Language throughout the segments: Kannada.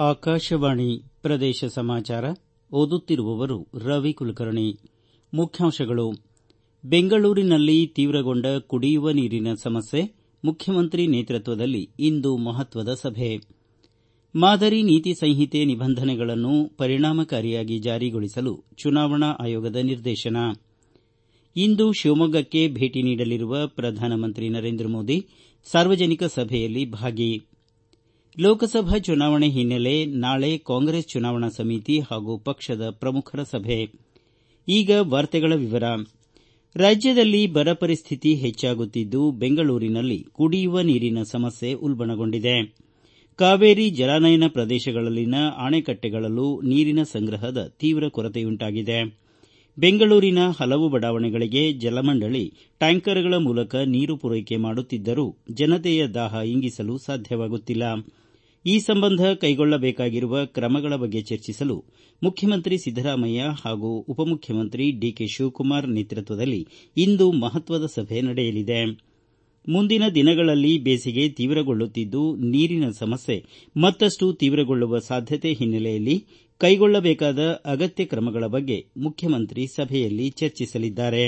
ಆಕಾಶವಾಣಿ ಪ್ರದೇಶ ಸಮಾಚಾರ ಓದುತ್ತಿರುವವರು ರವಿ ಕುಲಕರ್ಣಿ ಮುಖ್ಯಾಂಶಗಳು ಬೆಂಗಳೂರಿನಲ್ಲಿ ತೀವ್ರಗೊಂಡ ಕುಡಿಯುವ ನೀರಿನ ಸಮಸ್ಯೆ ಮುಖ್ಯಮಂತ್ರಿ ನೇತೃತ್ವದಲ್ಲಿ ಇಂದು ಮಹತ್ವದ ಸಭೆ ಮಾದರಿ ನೀತಿ ಸಂಹಿತೆ ನಿಬಂಧನೆಗಳನ್ನು ಪರಿಣಾಮಕಾರಿಯಾಗಿ ಜಾರಿಗೊಳಿಸಲು ಚುನಾವಣಾ ಆಯೋಗದ ನಿರ್ದೇಶನ ಇಂದು ಶಿವಮೊಗ್ಗಕ್ಕೆ ಭೇಟಿ ನೀಡಲಿರುವ ಪ್ರಧಾನಮಂತ್ರಿ ನರೇಂದ್ರ ಮೋದಿ ಸಾರ್ವಜನಿಕ ಸಭೆಯಲ್ಲಿ ಭಾಗಿ ಲೋಕಸಭಾ ಚುನಾವಣೆ ಹಿನ್ನೆಲೆ ನಾಳೆ ಕಾಂಗ್ರೆಸ್ ಚುನಾವಣಾ ಸಮಿತಿ ಹಾಗೂ ಪಕ್ಷದ ಪ್ರಮುಖರ ಸಭೆ ಈಗ ವಾರ್ತೆಗಳ ವಿವರ ರಾಜ್ಯದಲ್ಲಿ ಬರ ಪರಿಸ್ಥಿತಿ ಹೆಚ್ಚಾಗುತ್ತಿದ್ದು ಬೆಂಗಳೂರಿನಲ್ಲಿ ಕುಡಿಯುವ ನೀರಿನ ಸಮಸ್ಯೆ ಉಲ್ಬಣಗೊಂಡಿದೆ ಕಾವೇರಿ ಜಲಾನಯನ ಪ್ರದೇಶಗಳಲ್ಲಿನ ಅಣೆಕಟ್ಟೆಗಳಲ್ಲೂ ನೀರಿನ ಸಂಗ್ರಹದ ತೀವ್ರ ಕೊರತೆಯುಂಟಾಗಿದೆ ಬೆಂಗಳೂರಿನ ಹಲವು ಬಡಾವಣೆಗಳಿಗೆ ಜಲಮಂಡಳಿ ಟ್ಯಾಂಕರ್ಗಳ ಮೂಲಕ ನೀರು ಪೂರೈಕೆ ಮಾಡುತ್ತಿದ್ದರೂ ಜನತೆಯ ದಾಹ ಇಂಗಿಸಲು ಸಾಧ್ಯವಾಗುತ್ತಿಲ್ಲ ಈ ಸಂಬಂಧ ಕೈಗೊಳ್ಳಬೇಕಾಗಿರುವ ಕ್ರಮಗಳ ಬಗ್ಗೆ ಚರ್ಚಿಸಲು ಮುಖ್ಯಮಂತ್ರಿ ಸಿದ್ದರಾಮಯ್ಯ ಹಾಗೂ ಉಪಮುಖ್ಯಮಂತ್ರಿ ಡಿಕೆ ಶಿವಕುಮಾರ್ ನೇತೃತ್ವದಲ್ಲಿ ಇಂದು ಮಹತ್ವದ ಸಭೆ ನಡೆಯಲಿದೆ ಮುಂದಿನ ದಿನಗಳಲ್ಲಿ ಬೇಸಿಗೆ ತೀವ್ರಗೊಳ್ಳುತ್ತಿದ್ದು ನೀರಿನ ಸಮಸ್ಯೆ ಮತ್ತಷ್ಟು ತೀವ್ರಗೊಳ್ಳುವ ಸಾಧ್ಯತೆ ಹಿನ್ನೆಲೆಯಲ್ಲಿ ಕೈಗೊಳ್ಳಬೇಕಾದ ಅಗತ್ಯ ಕ್ರಮಗಳ ಬಗ್ಗೆ ಮುಖ್ಯಮಂತ್ರಿ ಸಭೆಯಲ್ಲಿ ಚರ್ಚಿಸಲಿದ್ದಾರೆ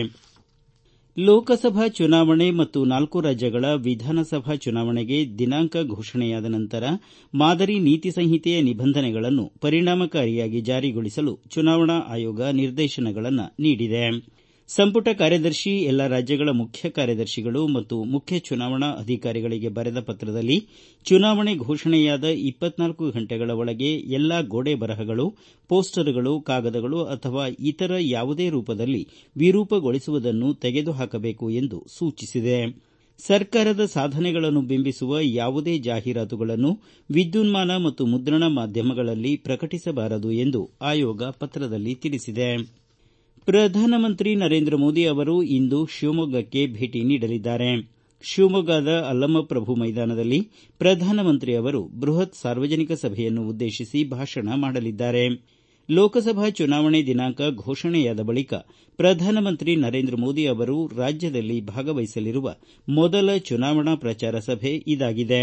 ಲೋಕಸಭಾ ಚುನಾವಣೆ ಮತ್ತು ನಾಲ್ಕು ರಾಜ್ಯಗಳ ವಿಧಾನಸಭಾ ಚುನಾವಣೆಗೆ ದಿನಾಂಕ ಘೋಷಣೆಯಾದ ನಂತರ ಮಾದರಿ ನೀತಿ ಸಂಹಿತೆಯ ನಿಬಂಧನೆಗಳನ್ನು ಪರಿಣಾಮಕಾರಿಯಾಗಿ ಜಾರಿಗೊಳಿಸಲು ಚುನಾವಣಾ ಆಯೋಗ ನಿರ್ದೇಶನಗಳನ್ನು ನೀಡಿದೆ ಸಂಪುಟ ಕಾರ್ಯದರ್ಶಿ ಎಲ್ಲ ರಾಜ್ಯಗಳ ಮುಖ್ಯ ಕಾರ್ಯದರ್ಶಿಗಳು ಮತ್ತು ಮುಖ್ಯ ಚುನಾವಣಾ ಅಧಿಕಾರಿಗಳಿಗೆ ಬರೆದ ಪತ್ರದಲ್ಲಿ ಚುನಾವಣೆ ಘೋಷಣೆಯಾದ ಇಪ್ಪತ್ನಾಲ್ಕು ಗಂಟೆಗಳ ಒಳಗೆ ಎಲ್ಲಾ ಗೋಡೆ ಬರಹಗಳು ಪೋಸ್ಟರ್ಗಳು ಕಾಗದಗಳು ಅಥವಾ ಇತರ ಯಾವುದೇ ರೂಪದಲ್ಲಿ ವಿರೂಪಗೊಳಿಸುವುದನ್ನು ತೆಗೆದುಹಾಕಬೇಕು ಎಂದು ಸೂಚಿಸಿದೆ ಸರ್ಕಾರದ ಸಾಧನೆಗಳನ್ನು ಬಿಂಬಿಸುವ ಯಾವುದೇ ಜಾಹೀರಾತುಗಳನ್ನು ವಿದ್ಯುನ್ಮಾನ ಮತ್ತು ಮುದ್ರಣ ಮಾಧ್ಯಮಗಳಲ್ಲಿ ಪ್ರಕಟಿಸಬಾರದು ಎಂದು ಆಯೋಗ ಪತ್ರದಲ್ಲಿ ತಿಳಿಸಿದೆ ಪ್ರಧಾನಮಂತ್ರಿ ನರೇಂದ್ರ ಮೋದಿ ಅವರು ಇಂದು ಶಿವಮೊಗ್ಗಕ್ಕೆ ಭೇಟಿ ನೀಡಲಿದ್ದಾರೆ ಶಿವಮೊಗ್ಗದ ಅಲ್ಲಮಪ್ರಭು ಮೈದಾನದಲ್ಲಿ ಪ್ರಧಾನಮಂತ್ರಿ ಅವರು ಬೃಹತ್ ಸಾರ್ವಜನಿಕ ಸಭೆಯನ್ನು ಉದ್ದೇಶಿಸಿ ಭಾಷಣ ಮಾಡಲಿದ್ದಾರೆ ಲೋಕಸಭಾ ಚುನಾವಣೆ ದಿನಾಂಕ ಘೋಷಣೆಯಾದ ಬಳಿಕ ಪ್ರಧಾನಮಂತ್ರಿ ನರೇಂದ್ರ ಮೋದಿ ಅವರು ರಾಜ್ಯದಲ್ಲಿ ಭಾಗವಹಿಸಲಿರುವ ಮೊದಲ ಚುನಾವಣಾ ಪ್ರಚಾರ ಸಭೆ ಇದಾಗಿದೆ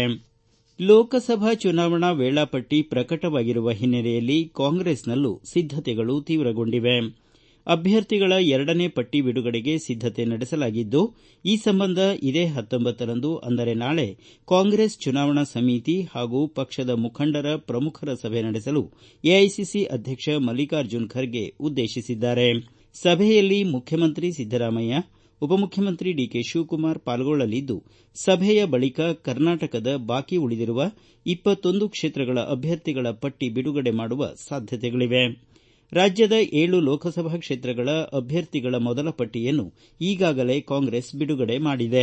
ಲೋಕಸಭಾ ಚುನಾವಣಾ ವೇಳಾಪಟ್ಟಿ ಪ್ರಕಟವಾಗಿರುವ ಹಿನ್ನೆಲೆಯಲ್ಲಿ ಕಾಂಗ್ರೆಸ್ನಲ್ಲೂ ಸಿದ್ದತೆಗಳು ತೀವ್ರಗೊಂಡಿವೆ ಅಭ್ಯರ್ಥಿಗಳ ಎರಡನೇ ಪಟ್ಟಿ ಬಿಡುಗಡೆಗೆ ಸಿದ್ದತೆ ನಡೆಸಲಾಗಿದ್ದು ಈ ಸಂಬಂಧ ಇದೇ ಹತ್ತೊಂಬತ್ತರಂದು ಅಂದರೆ ನಾಳೆ ಕಾಂಗ್ರೆಸ್ ಚುನಾವಣಾ ಸಮಿತಿ ಹಾಗೂ ಪಕ್ಷದ ಮುಖಂಡರ ಪ್ರಮುಖರ ಸಭೆ ನಡೆಸಲು ಎಐಸಿಸಿ ಅಧ್ಯಕ್ಷ ಮಲ್ಲಿಕಾರ್ಜುನ ಖರ್ಗೆ ಉದ್ದೇಶಿಸಿದ್ದಾರೆ ಸಭೆಯಲ್ಲಿ ಮುಖ್ಯಮಂತ್ರಿ ಸಿದ್ದರಾಮಯ್ಯ ಉಪಮುಖ್ಯಮಂತ್ರಿ ಡಿಕೆ ಶಿವಕುಮಾರ್ ಪಾಲ್ಗೊಳ್ಳಲಿದ್ದು ಸಭೆಯ ಬಳಿಕ ಕರ್ನಾಟಕದ ಬಾಕಿ ಉಳಿದಿರುವ ಇಪ್ಪತ್ತೊಂದು ಕ್ಷೇತ್ರಗಳ ಅಭ್ಯರ್ಥಿಗಳ ಪಟ್ಟಿ ಬಿಡುಗಡೆ ಮಾಡುವ ಸಾಧ್ಯತೆಗಳಿವೆ ರಾಜ್ಯದ ಏಳು ಲೋಕಸಭಾ ಕ್ಷೇತ್ರಗಳ ಅಭ್ಯರ್ಥಿಗಳ ಮೊದಲ ಪಟ್ಟಿಯನ್ನು ಈಗಾಗಲೇ ಕಾಂಗ್ರೆಸ್ ಬಿಡುಗಡೆ ಮಾಡಿದೆ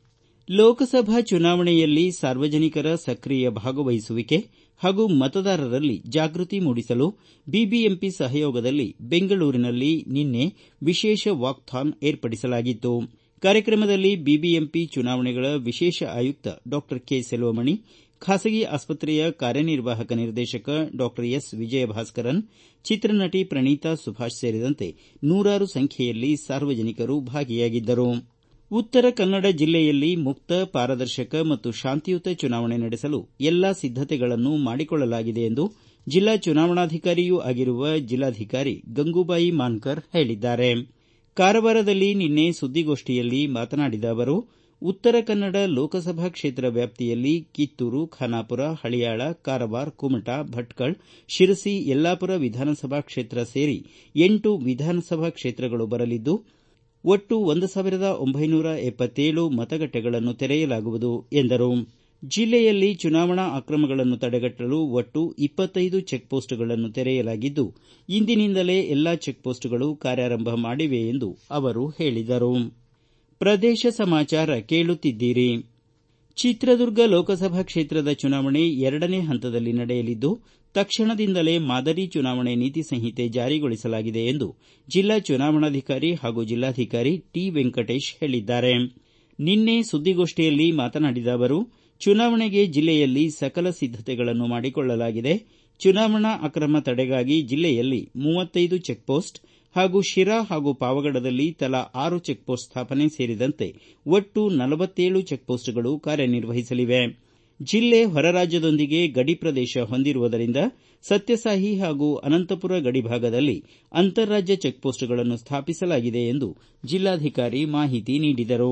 ಲೋಕಸಭಾ ಚುನಾವಣೆಯಲ್ಲಿ ಸಾರ್ವಜನಿಕರ ಸಕ್ರಿಯ ಭಾಗವಹಿಸುವಿಕೆ ಹಾಗೂ ಮತದಾರರಲ್ಲಿ ಜಾಗೃತಿ ಮೂಡಿಸಲು ಬಿಬಿಎಂಪಿ ಸಹಯೋಗದಲ್ಲಿ ಬೆಂಗಳೂರಿನಲ್ಲಿ ನಿನ್ನೆ ವಿಶೇಷ ವಾಕ್ಥಾನ್ ಏರ್ಪಡಿಸಲಾಗಿತ್ತು ಕಾರ್ಯಕ್ರಮದಲ್ಲಿ ಬಿಬಿಎಂಪಿ ಚುನಾವಣೆಗಳ ವಿಶೇಷ ಆಯುಕ್ತ ಡಾ ಕೆ ಸೆಲ್ವಮಣಿ ಖಾಸಗಿ ಆಸ್ಪತ್ರೆಯ ಕಾರ್ಯನಿರ್ವಾಹಕ ನಿರ್ದೇಶಕ ಡಾ ಎಸ್ ವಿಜಯಭಾಸ್ಕರನ್ ಚಿತ್ರನಟಿ ಪ್ರಣೀತಾ ಸುಭಾಷ್ ಸೇರಿದಂತೆ ನೂರಾರು ಸಂಖ್ಯೆಯಲ್ಲಿ ಸಾರ್ವಜನಿಕರು ಭಾಗಿಯಾಗಿದ್ದರು ಉತ್ತರ ಕನ್ನಡ ಜಿಲ್ಲೆಯಲ್ಲಿ ಮುಕ್ತ ಪಾರದರ್ಶಕ ಮತ್ತು ಶಾಂತಿಯುತ ಚುನಾವಣೆ ನಡೆಸಲು ಎಲ್ಲಾ ಸಿದ್ದತೆಗಳನ್ನು ಮಾಡಿಕೊಳ್ಳಲಾಗಿದೆ ಎಂದು ಜಿಲ್ಲಾ ಚುನಾವಣಾಧಿಕಾರಿಯೂ ಆಗಿರುವ ಜಿಲ್ಲಾಧಿಕಾರಿ ಗಂಗೂಬಾಯಿ ಮಾನ್ಕರ್ ಹೇಳಿದ್ದಾರೆ ಕಾರವಾರದಲ್ಲಿ ನಿನ್ನೆ ಸುದ್ದಿಗೋಷ್ಠಿಯಲ್ಲಿ ಮಾತನಾಡಿದ ಅವರು ಉತ್ತರ ಕನ್ನಡ ಲೋಕಸಭಾ ಕ್ಷೇತ್ರ ವ್ಯಾಪ್ತಿಯಲ್ಲಿ ಕಿತ್ತೂರು ಖಾನಾಪುರ ಹಳಿಯಾಳ ಕಾರವಾರ ಕುಮಟಾ ಭಟ್ಕಳ ಶಿರಸಿ ಯಲ್ಲಾಪುರ ವಿಧಾನಸಭಾ ಕ್ಷೇತ್ರ ಸೇರಿ ಎಂಟು ವಿಧಾನಸಭಾ ಕ್ಷೇತ್ರಗಳು ಬರಲಿದ್ದು ಒಟ್ಟು ಒಂದು ಸಾವಿರದ ಒಂಬೈನೂರ ಎಪ್ಪತ್ತೇಳು ಮತಗಟ್ಟೆಗಳನ್ನು ತೆರೆಯಲಾಗುವುದು ಎಂದರು ಜಿಲ್ಲೆಯಲ್ಲಿ ಚುನಾವಣಾ ಅಕ್ರಮಗಳನ್ನು ತಡೆಗಟ್ಟಲು ಒಟ್ಟು ಇಪ್ಪತ್ತೈದು ಚೆಕ್ಪೋಸ್ಟ್ಗಳನ್ನು ತೆರೆಯಲಾಗಿದ್ದು ಇಂದಿನಿಂದಲೇ ಎಲ್ಲಾ ಚೆಕ್ಪೋಸ್ಟ್ಗಳು ಕಾರ್ಯಾರಂಭ ಮಾಡಿವೆ ಎಂದು ಅವರು ಹೇಳಿದರು ಪ್ರದೇಶ ಸಮಾಚಾರ ಕೇಳುತ್ತಿದ್ದೀರಿ ಚಿತ್ರದುರ್ಗ ಲೋಕಸಭಾ ಕ್ಷೇತ್ರದ ಚುನಾವಣೆ ಎರಡನೇ ಹಂತದಲ್ಲಿ ನಡೆಯಲಿದ್ದು ತಕ್ಷಣದಿಂದಲೇ ಮಾದರಿ ಚುನಾವಣೆ ನೀತಿ ಸಂಹಿತೆ ಜಾರಿಗೊಳಿಸಲಾಗಿದೆ ಎಂದು ಜಿಲ್ಲಾ ಚುನಾವಣಾಧಿಕಾರಿ ಹಾಗೂ ಜಿಲ್ಲಾಧಿಕಾರಿ ಟಿ ವೆಂಕಟೇಶ್ ಹೇಳಿದ್ದಾರೆ ನಿನ್ನೆ ಸುದ್ದಿಗೋಷ್ಠಿಯಲ್ಲಿ ಮಾತನಾಡಿದ ಅವರು ಚುನಾವಣೆಗೆ ಜಿಲ್ಲೆಯಲ್ಲಿ ಸಕಲ ಸಿದ್ದತೆಗಳನ್ನು ಮಾಡಿಕೊಳ್ಳಲಾಗಿದೆ ಚುನಾವಣಾ ಅಕ್ರಮ ತಡೆಗಾಗಿ ಜಿಲ್ಲೆಯಲ್ಲಿ ಮೂವತ್ತೈದು ಚೆಕ್ಪೋಸ್ಟ್ ಹಾಗೂ ಶಿರಾ ಹಾಗೂ ಪಾವಗಡದಲ್ಲಿ ತಲಾ ಆರು ಚೆಕ್ಪೋಸ್ಟ್ ಸ್ಥಾಪನೆ ಸೇರಿದಂತೆ ಒಟ್ಟು ನಲವತ್ತೇಳು ಚೆಕ್ಪೋಸ್ಟ್ಗಳು ಕಾರ್ಯನಿರ್ವಹಿಸಲಿವೆ ಜಿಲ್ಲೆ ಹೊರರಾಜ್ಯದೊಂದಿಗೆ ಗಡಿ ಪ್ರದೇಶ ಹೊಂದಿರುವುದರಿಂದ ಸತ್ಯಸಾಯಿ ಹಾಗೂ ಅನಂತಪುರ ಗಡಿ ಭಾಗದಲ್ಲಿ ಅಂತಾರಾಜ್ಯ ಚೆಕ್ಪೋಸ್ಟ್ಗಳನ್ನು ಸ್ಥಾಪಿಸಲಾಗಿದೆ ಎಂದು ಜಿಲ್ಲಾಧಿಕಾರಿ ಮಾಹಿತಿ ನೀಡಿದರು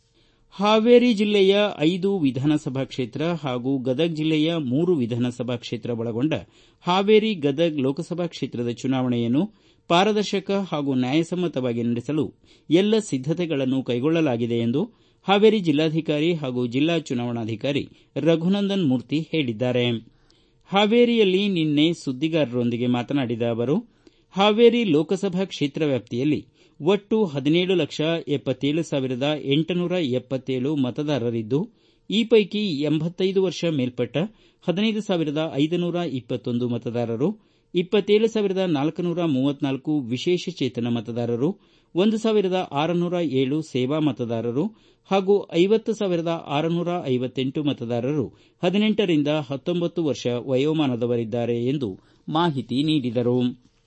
ಹಾವೇರಿ ಜಿಲ್ಲೆಯ ಐದು ವಿಧಾನಸಭಾ ಕ್ಷೇತ್ರ ಹಾಗೂ ಗದಗ ಜಿಲ್ಲೆಯ ಮೂರು ವಿಧಾನಸಭಾ ಕ್ಷೇತ್ರ ಒಳಗೊಂಡ ಹಾವೇರಿ ಗದಗ ಲೋಕಸಭಾ ಕ್ಷೇತ್ರದ ಚುನಾವಣೆಯನ್ನು ಪಾರದರ್ಶಕ ಹಾಗೂ ನ್ಯಾಯಸಮ್ಮತವಾಗಿ ನಡೆಸಲು ಎಲ್ಲ ಸಿದ್ದತೆಗಳನ್ನು ಕೈಗೊಳ್ಳಲಾಗಿದೆ ಎಂದು ಹಾವೇರಿ ಜಿಲ್ಲಾಧಿಕಾರಿ ಹಾಗೂ ಜಿಲ್ಲಾ ಚುನಾವಣಾಧಿಕಾರಿ ರಘುನಂದನ್ ಮೂರ್ತಿ ಹೇಳಿದ್ದಾರೆ ಹಾವೇರಿಯಲ್ಲಿ ನಿನ್ನೆ ಸುದ್ದಿಗಾರರೊಂದಿಗೆ ಮಾತನಾಡಿದ ಅವರು ಹಾವೇರಿ ಲೋಕಸಭಾ ಕ್ಷೇತ್ರ ವ್ಯಾಪ್ತಿಯಲ್ಲಿ ಒಟ್ಟು ಹದಿನೇಳು ಲಕ್ಷ ಎಪ್ಪತ್ತೇಳು ಸಾವಿರದ ಎಂಟುನೂರ ಎಪ್ಪತ್ತೇಳು ಮತದಾರರಿದ್ದು ಈ ಪೈಕಿ ಎಂಬತ್ತೈದು ವರ್ಷ ಮೇಲ್ಪಟ್ಟ ಹದಿನೈದು ಸಾವಿರದ ಐದುನೂರ ಇಪ್ಪತ್ತೊಂದು ಮತದಾರರು ಇಪ್ಪತ್ತೇಳು ಸಾವಿರದ ನಾಲ್ಕುನೂರ ಮೂವತ್ನಾಲ್ಕು ವಿಶೇಷಚೇತನ ಮತದಾರರು ಒಂದು ಸಾವಿರದ ಆರುನೂರ ಏಳು ಸೇವಾ ಮತದಾರರು ಹಾಗೂ ಐವತ್ತು ಸಾವಿರದ ಆರುನೂರ ಐವತ್ತೆಂಟು ಮತದಾರರು ಹದಿನೆಂಟರಿಂದ ಹತ್ತೊಂಬತ್ತು ವರ್ಷ ವಯೋಮಾನದವರಿದ್ದಾರೆ ಎಂದು ಮಾಹಿತಿ ನೀಡಿದರು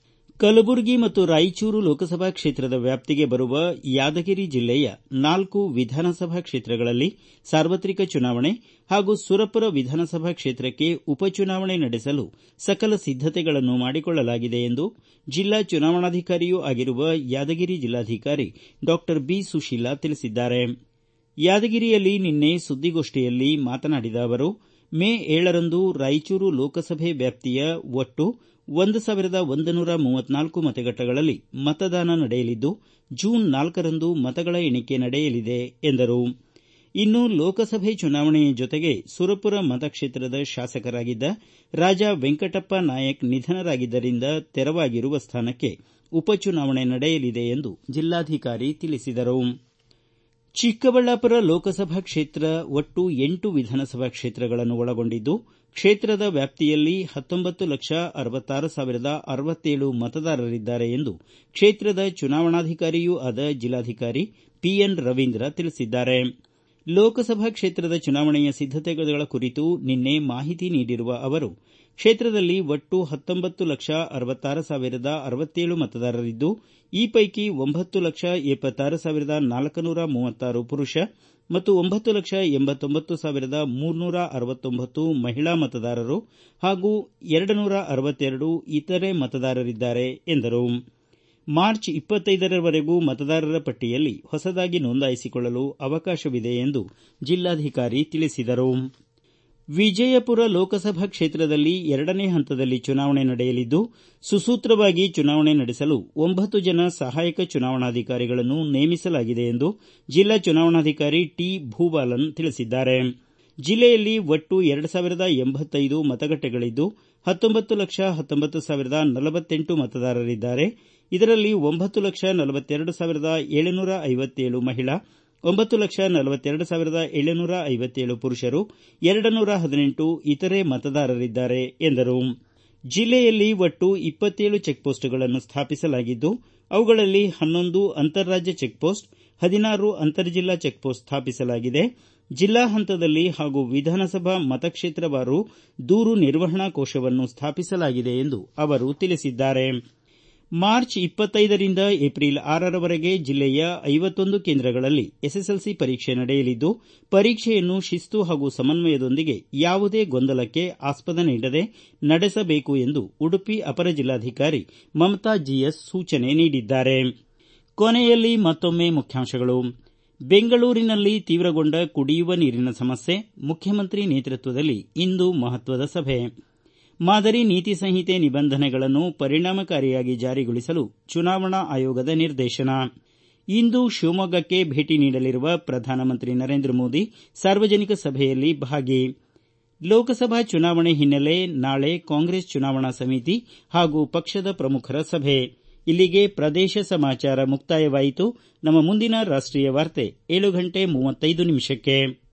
ಕಲಬುರಗಿ ಮತ್ತು ರಾಯಚೂರು ಲೋಕಸಭಾ ಕ್ಷೇತ್ರದ ವ್ಯಾಪ್ತಿಗೆ ಬರುವ ಯಾದಗಿರಿ ಜಿಲ್ಲೆಯ ನಾಲ್ಕು ವಿಧಾನಸಭಾ ಕ್ಷೇತ್ರಗಳಲ್ಲಿ ಸಾರ್ವತ್ರಿಕ ಚುನಾವಣೆ ಹಾಗೂ ಸುರಪುರ ವಿಧಾನಸಭಾ ಕ್ಷೇತ್ರಕ್ಕೆ ಉಪಚುನಾವಣೆ ನಡೆಸಲು ಸಕಲ ಸಿದ್ದತೆಗಳನ್ನು ಮಾಡಿಕೊಳ್ಳಲಾಗಿದೆ ಎಂದು ಜಿಲ್ಲಾ ಚುನಾವಣಾಧಿಕಾರಿಯೂ ಆಗಿರುವ ಯಾದಗಿರಿ ಜಿಲ್ಲಾಧಿಕಾರಿ ಡಾ ಬಿ ಸುಶೀಲಾ ತಿಳಿಸಿದ್ದಾರೆ ಯಾದಗಿರಿಯಲ್ಲಿ ನಿನ್ನೆ ಸುದ್ದಿಗೋಷ್ಠಿಯಲ್ಲಿ ಮಾತನಾಡಿದ ಅವರು ಮೇ ಏಳರಂದು ರಾಯಚೂರು ಲೋಕಸಭೆ ವ್ಯಾಪ್ತಿಯ ಒಟ್ಟು ಒಂದು ಸಾವಿರದ ಒಂದು ನೂರ ಮೂವತ್ನಾಲ್ಕು ಮತಗಟ್ಟೆಗಳಲ್ಲಿ ಮತದಾನ ನಡೆಯಲಿದ್ದು ಜೂನ್ ನಾಲ್ಕರಂದು ಮತಗಳ ಎಣಿಕೆ ನಡೆಯಲಿದೆ ಎಂದರು ಇನ್ನು ಲೋಕಸಭೆ ಚುನಾವಣೆಯ ಜೊತೆಗೆ ಸುರಪುರ ಮತಕ್ಷೇತ್ರದ ಶಾಸಕರಾಗಿದ್ದ ರಾಜಾ ವೆಂಕಟಪ್ಪ ನಾಯಕ್ ನಿಧನರಾಗಿದ್ದರಿಂದ ತೆರವಾಗಿರುವ ಸ್ಥಾನಕ್ಕೆ ಉಪಚುನಾವಣೆ ನಡೆಯಲಿದೆ ಎಂದು ಜಿಲ್ಲಾಧಿಕಾರಿ ತಿಳಿಸಿದರು ಚಿಕ್ಕಬಳ್ಳಾಪುರ ಲೋಕಸಭಾ ಕ್ಷೇತ್ರ ಒಟ್ಟು ಎಂಟು ವಿಧಾನಸಭಾ ಕ್ಷೇತ್ರಗಳನ್ನು ಒಳಗೊಂಡಿದ್ದು ಕ್ಷೇತ್ರದ ವ್ಯಾಪ್ತಿಯಲ್ಲಿ ಹತ್ತೊಂಬತ್ತು ಲಕ್ಷ ಅರವತ್ತಾರು ಸಾವಿರದ ಅರವತ್ತೇಳು ಮತದಾರರಿದ್ದಾರೆ ಎಂದು ಕ್ಷೇತ್ರದ ಚುನಾವಣಾಧಿಕಾರಿಯೂ ಆದ ಜಿಲ್ಲಾಧಿಕಾರಿ ಪಿಎನ್ ರವೀಂದ್ರ ತಿಳಿಸಿದ್ದಾರೆ ಲೋಕಸಭಾ ಕ್ಷೇತ್ರದ ಚುನಾವಣೆಯ ಸಿದ್ದತೆಗಳ ಕುರಿತು ನಿನ್ನೆ ಮಾಹಿತಿ ನೀಡಿರುವ ಅವರು ಕ್ಷೇತ್ರದಲ್ಲಿ ಒಟ್ಟು ಹತ್ತೊಂಬತ್ತು ಲಕ್ಷ ಅರವತ್ತಾರು ಸಾವಿರದ ಅರವತ್ತೇಳು ಮತದಾರರಿದ್ದು ಈ ಪೈಕಿ ಒಂಬತ್ತು ಲಕ್ಷ ಎಪ್ಪತ್ತಾರು ಸಾವಿರದ ನಾಲ್ಕುನೂರ ಮೂವತ್ತಾರು ಪುರುಷ ಮತ್ತು ಒಂಬತ್ತು ಲಕ್ಷ ಎಂಬತ್ತೊಂಬತ್ತು ಸಾವಿರದ ಮೂರ್ನೂರ ಅರವತ್ತೊಂಬತ್ತು ಮಹಿಳಾ ಮತದಾರರು ಹಾಗೂ ಎರಡು ನೂರ ಅರವತ್ತೆರಡು ಇತರೆ ಮತದಾರರಿದ್ದಾರೆ ಎಂದರು ಮಾರ್ಚ್ ಇಪ್ಪತ್ತೈದರವರೆಗೂ ಮತದಾರರ ಪಟ್ಟಿಯಲ್ಲಿ ಹೊಸದಾಗಿ ನೋಂದಾಯಿಸಿಕೊಳ್ಳಲು ಅವಕಾಶವಿದೆ ಎಂದು ಜಿಲ್ಲಾಧಿಕಾರಿ ತಿಳಿಸಿದರು ವಿಜಯಪುರ ಲೋಕಸಭಾ ಕ್ಷೇತ್ರದಲ್ಲಿ ಎರಡನೇ ಹಂತದಲ್ಲಿ ಚುನಾವಣೆ ನಡೆಯಲಿದ್ದು ಸುಸೂತ್ರವಾಗಿ ಚುನಾವಣೆ ನಡೆಸಲು ಒಂಬತ್ತು ಜನ ಸಹಾಯಕ ಚುನಾವಣಾಧಿಕಾರಿಗಳನ್ನು ನೇಮಿಸಲಾಗಿದೆ ಎಂದು ಜಿಲ್ಲಾ ಚುನಾವಣಾಧಿಕಾರಿ ಟಿ ಭೂಬಾಲನ್ ತಿಳಿಸಿದ್ದಾರೆ ಜಿಲ್ಲೆಯಲ್ಲಿ ಒಟ್ಟು ಎರಡು ಸಾವಿರದ ಎಂಬತ್ತೈದು ಮತಗಟ್ಟೆಗಳಿದ್ದು ಹತ್ತೊಂಬತ್ತು ಲಕ್ಷ ಹತ್ತೊಂಬತ್ತು ಸಾವಿರದ ನಲವತ್ತೆಂಟು ಮತದಾರರಿದ್ದಾರೆ ಇದರಲ್ಲಿ ಒಂಬತ್ತು ಲಕ್ಷ ನಲವತ್ತೆರಡು ಸಾವಿರದ ಏಳುನೂರ ಐವತ್ತೇಳು ಮಹಿಳಾ ಒಂಬತ್ತು ಲಕ್ಷ ನಲವತ್ತೆರಡು ಸಾವಿರದ ಏಳುನೂರ ಐವತ್ತೇಳು ಪುರುಷರು ಎರಡು ನೂರ ಹದಿನೆಂಟು ಇತರೆ ಮತದಾರರಿದ್ದಾರೆ ಎಂದರು ಜಿಲ್ಲೆಯಲ್ಲಿ ಒಟ್ಟು ಇಪ್ಪತ್ತೇಳು ಚೆಕ್ಪೋಸ್ಟ್ಗಳನ್ನು ಸ್ಥಾಪಿಸಲಾಗಿದ್ದು ಅವುಗಳಲ್ಲಿ ಹನ್ನೊಂದು ಅಂತಾರಾಜ್ಯ ಚೆಕ್ಪೋಸ್ಟ್ ಹದಿನಾರು ಅಂತರ್ಜಿಲ್ಲಾ ಚೆಕ್ಪೋಸ್ಟ್ ಸ್ಥಾಪಿಸಲಾಗಿದೆ ಜಿಲ್ಲಾ ಹಂತದಲ್ಲಿ ಹಾಗೂ ವಿಧಾನಸಭಾ ಮತಕ್ಷೇತ್ರವಾರು ದೂರು ನಿರ್ವಹಣಾ ಕೋಶವನ್ನು ಸ್ಥಾಪಿಸಲಾಗಿದೆ ಎಂದು ಅವರು ತಿಳಿಸಿದ್ದಾರೆ ಮಾರ್ಚ್ ಇಪ್ಪತ್ತೈದರಿಂದ ಏಪ್ರಿಲ್ ಆರರವರೆಗೆ ಜಿಲ್ಲೆಯ ಐವತ್ತೊಂದು ಕೇಂದ್ರಗಳಲ್ಲಿ ಎಸ್ಎಸ್ಎಲ್ಸಿ ಪರೀಕ್ಷೆ ನಡೆಯಲಿದ್ದು ಪರೀಕ್ಷೆಯನ್ನು ಶಿಸ್ತು ಹಾಗೂ ಸಮನ್ವಯದೊಂದಿಗೆ ಯಾವುದೇ ಗೊಂದಲಕ್ಕೆ ಆಸ್ಪದ ನೀಡದೆ ನಡೆಸಬೇಕು ಎಂದು ಉಡುಪಿ ಅಪರ ಜಿಲ್ಲಾಧಿಕಾರಿ ಮಮತಾ ಜಿಎಸ್ ಸೂಚನೆ ನೀಡಿದ್ದಾರೆ ಕೊನೆಯಲ್ಲಿ ಮತ್ತೊಮ್ಮೆ ಮುಖ್ಯಾಂಶಗಳು ಬೆಂಗಳೂರಿನಲ್ಲಿ ತೀವ್ರಗೊಂಡ ಕುಡಿಯುವ ನೀರಿನ ಸಮಸ್ಯೆ ಮುಖ್ಯಮಂತ್ರಿ ನೇತೃತ್ವದಲ್ಲಿ ಇಂದು ಮಹತ್ವದ ಸಭೆ ಮಾದರಿ ನೀತಿ ಸಂಹಿತೆ ನಿಬಂಧನೆಗಳನ್ನು ಪರಿಣಾಮಕಾರಿಯಾಗಿ ಜಾರಿಗೊಳಿಸಲು ಚುನಾವಣಾ ಆಯೋಗದ ನಿರ್ದೇಶನ ಇಂದು ಶಿವಮೊಗ್ಗಕ್ಕೆ ಭೇಟಿ ನೀಡಲಿರುವ ಪ್ರಧಾನಮಂತ್ರಿ ನರೇಂದ್ರ ಮೋದಿ ಸಾರ್ವಜನಿಕ ಸಭೆಯಲ್ಲಿ ಭಾಗಿ ಲೋಕಸಭಾ ಚುನಾವಣೆ ಹಿನ್ನೆಲೆ ನಾಳೆ ಕಾಂಗ್ರೆಸ್ ಚುನಾವಣಾ ಸಮಿತಿ ಹಾಗೂ ಪಕ್ಷದ ಪ್ರಮುಖರ ಸಭೆ ಇಲ್ಲಿಗೆ ಪ್ರದೇಶ ಸಮಾಚಾರ ಮುಕ್ತಾಯವಾಯಿತು ನಮ್ಮ ಮುಂದಿನ ರಾಷ್ಟೀಯ ವಾರ್ತೆ ಏಳು ಗಂಟೆ ಮೂವತ್ತೈದು ನಿಮಿಷಕ್ಕೆ